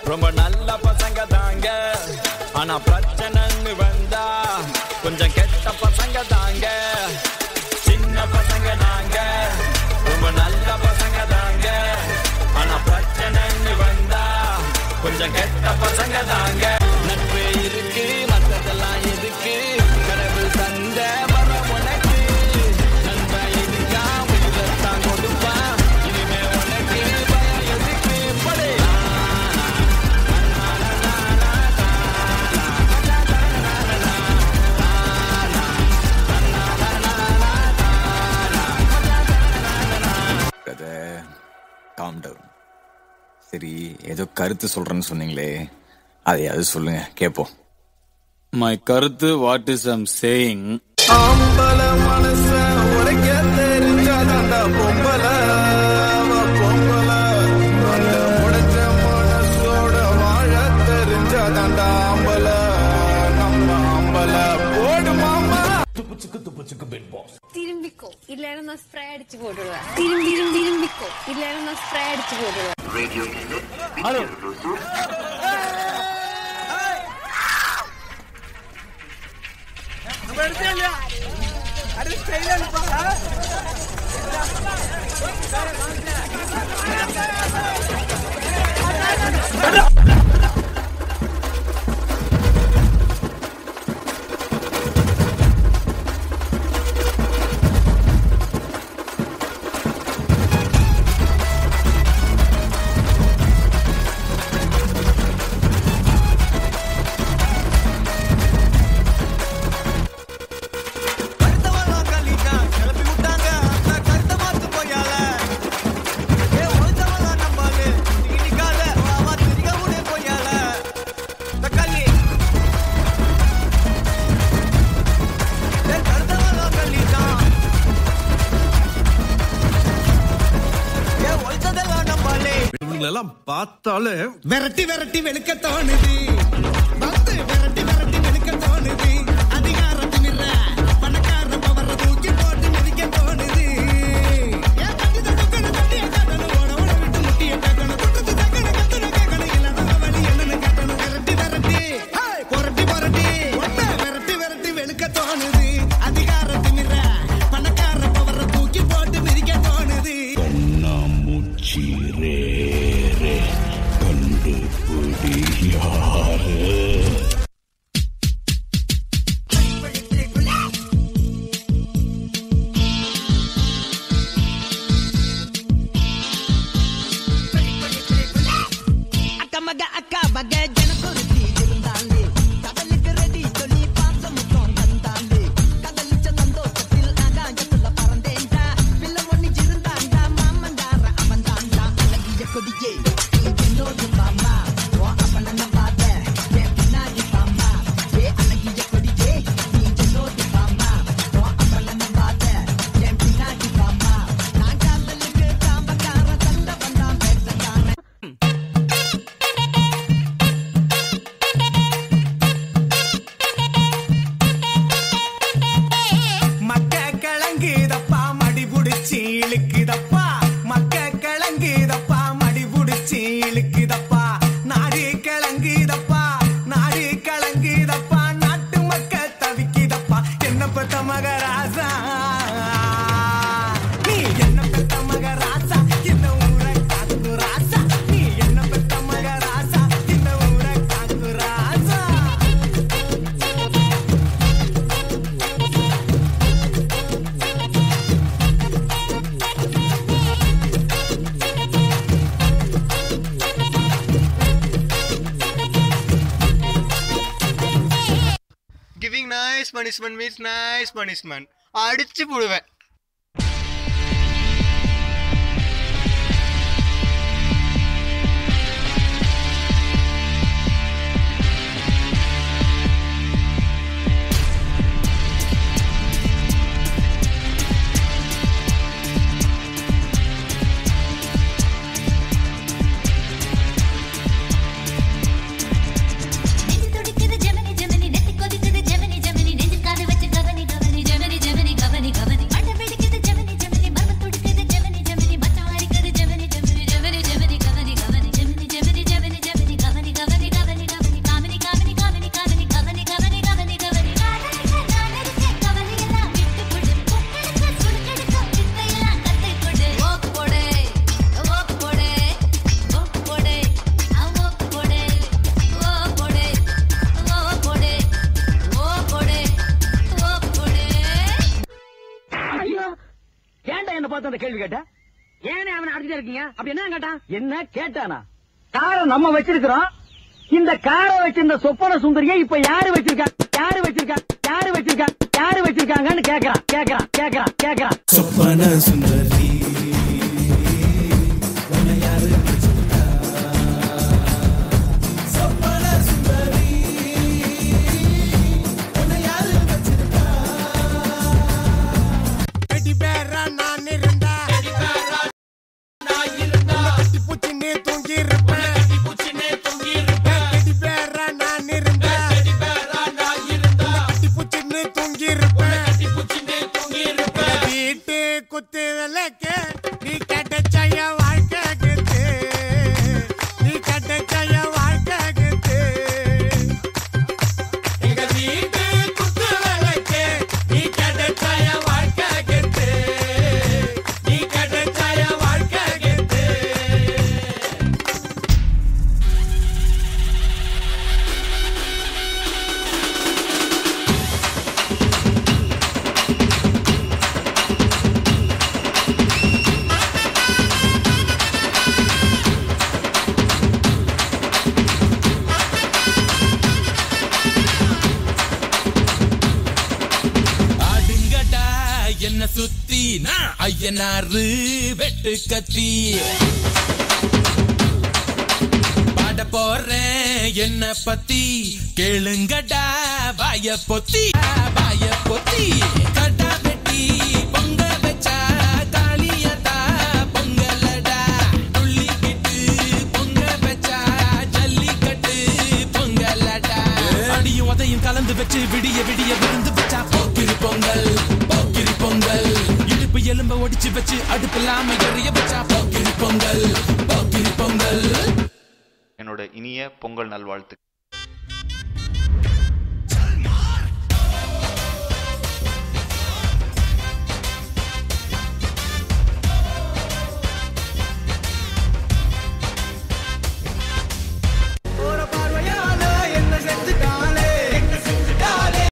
ரொம்ப நல்ல பசங்க தாங்க ஆனா பிரச்சனைன்னு வந்தா கொஞ்சம் கெட்ட பசங்க தாங்க சின்ன பசங்க நாங்க ரொம்ப நல்ல பசங்க தாங்க ஆனா பிரச்சனைன்னு வந்தா கொஞ்சம் கெட்ட பசங்க தாங்க நட்பு இருக்கு மத்ததெல்லாம் எதுக்கு கடவுள் தந்த வர உனக்கு நண்பன் இருக்கா உயிரத்தான் கொடுப்பான் இனிமே உனக்கு பயம் எதுக்கு படே காம் டவுன் சரி ஏதோ கருத்து சொல்றேன்னு சொன்னீங்களே அதையாவது சொல்லுங்க கேட்போம் மை கருத்து வாட் இஸ் ஐம் சேயிங் ஆம்பல மனச உரைக்க தெரிஞ்சாதாண்டா பொம்பல அவ பொம்பல அந்த உடைச்ச மனசோட வாழ தெரிஞ்சாதாண்டா ஆம்பல நம்ம ஆம்பல போடு மாமா திரும்பிக்கோ இல்லைன்னா நான் ஸ்ப்ரே அடிச்சு போட்டுருவேன் திரும்பி திரும்பி திரும்பிக்கோ இல்லைன்னா நான் ஸ்ப்ரே அடிச்சு போட்டுருவேன் இவங்களெல்லாம் பார்த்தாலே விரட்டி விரட்டி வெளுக்க தோணுது வந்து விரட்டி விரட்டி வெளுக்க தோணுது அதிகாரத்து நிற பணக்கார பவர தூக்கி போட்டு மிதிக்க தோணுது ஏன் தட்டி தடுக்கணும், தட்டிய காட்டணும், ஓட ஓட விட்டு முட்டிய கேட்கணும், துட்டுத்து தக்கணும், கத்துன கேட்கணும், இல்லாதவ வழி என்னன்னு கேட்கணும். விரட்டி விரட்டி, ஹேய், புரட்டி புரட்டி, ஒண்ணு விரட்டி விரட்டி வெளுக்க தோணுது அதிகாரத்து நிற பணக்கார பவர தூக்கி போட்டு மிதிக்க தோணுது மூச்சி ரே ரே கண்டுபிடி யாரு அக்கா மக அக்கா மக ஜனக்குருத்தி இருந்தாலே கடலுக்கு ரெடி சொல்லி பாச முத்தம் தந்தாலே கடலிச்ச சந்தோஷத்தில் ஆகாயத்துல பறந்தேன்டா பிள்ளை ஒண்ணு இருந்தாண்டா மாமன்டார அவன் தாண்டா அழகிய கொடியே நீ என்னோடு பாமா ஓ அப்பன நம்பாத என் பின்னாடி பாமா ஏ அழகிய கொடியே நீ என்னோடு பாமா ஓ அப்பன நம்பாத என் பின்னாடி பாமா நான் காதலுக்கு காம்பக்கார சண்டை வந்தான் பேசக்கான மக்க கிழங்குதப்பா மடி புடிச்சு இழுக்குதப்பா மக்க கிழங்குதப்பா மடி புடிச்சு இழுக்குதப்பா நாடு கிழங்குதப்பா நாடு கிழங்குதப்பா நாட்டு மக்க தவிக்குதப்பா என்ன பெத்த மகராசா நீ என்ன பெத்த மகராசா இந்த ஊரை காத்து ராசா நீ என்ன பெத்த மகராசா இந்த ஊரை காத்து ராசா giving nice punishment means nice punishment அடிச்சு போடுவேன் நெஞ்சு துடிக்குது ஜெமினி ஜெமினி நெத்தி கொதிக்குது ஜெமினி ஜெமினி நெஞ்சு காது வச்சு கவனி கவனி ஜெமினி ஜெமினி கவனி கவனி மண்ட அந்த கேள்வி கேட்ட ஏனே அவனை அடிச்சுட்டே இருக்கீங்க அப்படி என்ன கேட்டான் என்ன கேட்டானா காரை நம்ம வச்சிருக்கிறோம் இந்த காரை வச்சிருந்த சொப்பன சுந்தரியை இப்ப யாரு வச்சிருக்கா யாரு வச்சிருக்கா யாரு வச்சிருக்கா யாரு வச்சிருக்காங்கன்னு கேக்குறான் கேக்குறான் கேக்குறான் கேக்குறான் சொப்பன சுந்தரி உன்னை யாரு வச்சிருக்கா? சொப்பன சுந்தரி, உன்னை யாரு வச்சிருக்கா? டெடி பேரா நான் இருந்தா டெடி பேரா நான் இருந்தா கட்டி பூச்சினே தூங்கி இருப்பேன் கட்டி பூச்சினே தூங்கி இருப்பேன் டெடி பேரா நான் இருந்தா டெடி பேரா நான் இருந்தா கட்டி பூச்சினே தூங்கி இருப்பேன் கட்டி பூச்சினே தூங்கி இருப்பேன் வீட்டு குத்து விளக்கு நீ கிடைச்ச என் வாழ்க்கை கெத்து நீ கிடைச்ச என் வாழ்க்கை கெத்து எங்க வீட்டு குத்து விளக்கு நீ கிடைச்ச என் வாழ்க்கை கெத்து நீ கிடைச்ச என் வாழ்க்கை கெத்து ஆடுங்கடா என்ன சுத்தி நான் ஐயனாரு வெட்டு கத்தி பாட போறேன் என்ன பத்தி கேளுங்கடா வாய பொத்தி வாய பொத்தி கடா வெட்டி பொங்க வச்சா காளியதா பொங்கலடா துள்ளிக்கிட்டு பொங்க வச்சா ஜல்லிக்கட்டு பொங்கலடா அடியும் உதையும் கலந்து வச்சு விடிய விடிய விருந்து வச்சா போக்கிரி பொங்கல் போக்கிரி பொங்கல் இடுப்பு எலும்ப ஒடிச்சு வச்சு அடுப்பு இல்லாம எறிய வச்சா போக்கிரி பொங்கல் போக்கிரி பொங்கல் என்னோட இனிய பொங்கல் நல்வாழ்த்து